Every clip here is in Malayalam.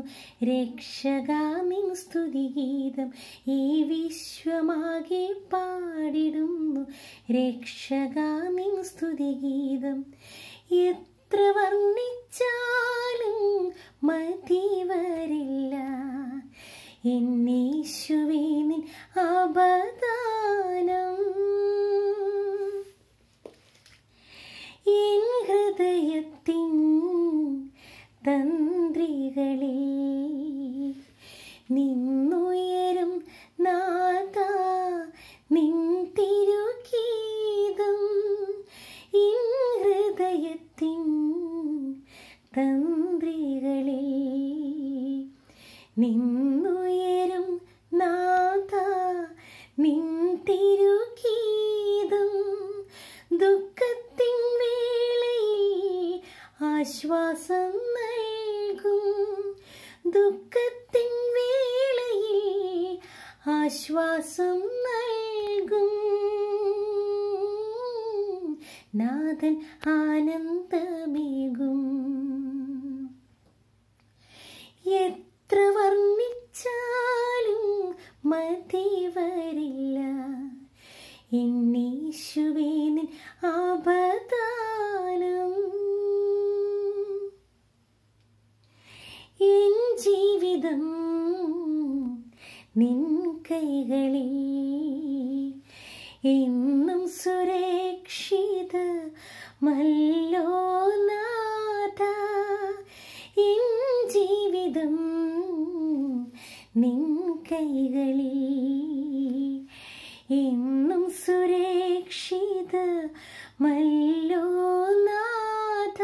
രക്ഷകാമിൻ സ്തുതിഗീതം ഈ വിശ്വമാകെ പാടിടുന്നു രക്ഷകാമിൻ സ്തുതിഗീതം എത്ര വർണ്ണിച്ചാലും മതി വരില്ല എന്നീശുവേ നിൻ അപദാനം എൻ ഹൃദയത്തിൻ തന്ത്രികളിൽ നിന്നുയരും നാഥ നിൻ തിരുഗീതം എൻ ഹൃദയത്തിൻ തന്ത്രികളിൽ നിന്നുയരും നാഥ നിൻ തിരുഗീതം ദുഃഖത്തിൻ വേളയിൽ ആശ്വാസം നൽകും ദുഃഖത്തിൻ വേളയിൽ ആശ്വാസം നൽകും നാഥൻ ആനന്ദമേകും എത്ര വർണ്ണിച്ചാലും മതി വരില്ല എന്നീശുവേ നിൻ അപദാനം എൻ ജീവിതം നിൻ കൈകളിൽ എന്നും സുരക്ഷിത മല്ലോ നാഥ എൻ ജീവിതം നിൻ കൈകളിൽ എന്നും സുരക്ഷിത മല്ലോ നാഥ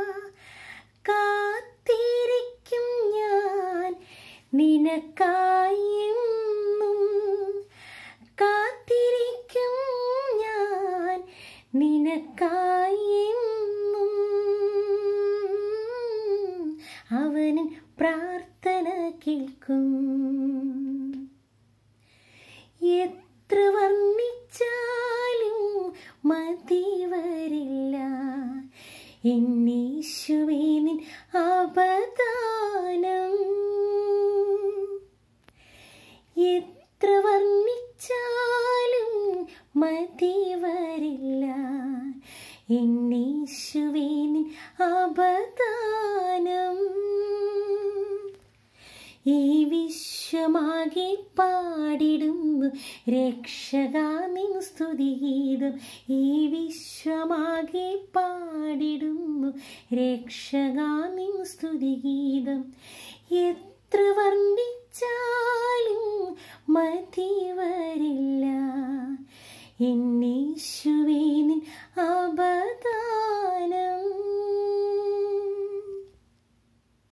കാത്തിരിക്കും ഞാൻ നിനക്കായി എന്നും കാത്തിരിക്കും ഞാൻ നിനക്കായി എന്നും അവനിൻ പ്രാർത്ഥന കേൾക്കും എത്ര വർണ്ണിച്ചാലും മതി വരില്ല എന്നീശുവേ നിൻ അപദാനം എത്ര വർണ്ണിച്ചാലും മതി വരില്ല എന്നീശുവേ നിൻ അപദാനം ഈ വിശ്വമാകെ പാടിടുന്നു രക്ഷകാമിൻ സ്തുതിഗീതം ഈ വിശ്വമാകെ പാടിടുന്നു രക്ഷകാമിൻ സ്തുതിഗീതം എത്ര വർണ്ണിച്ചാലും മതി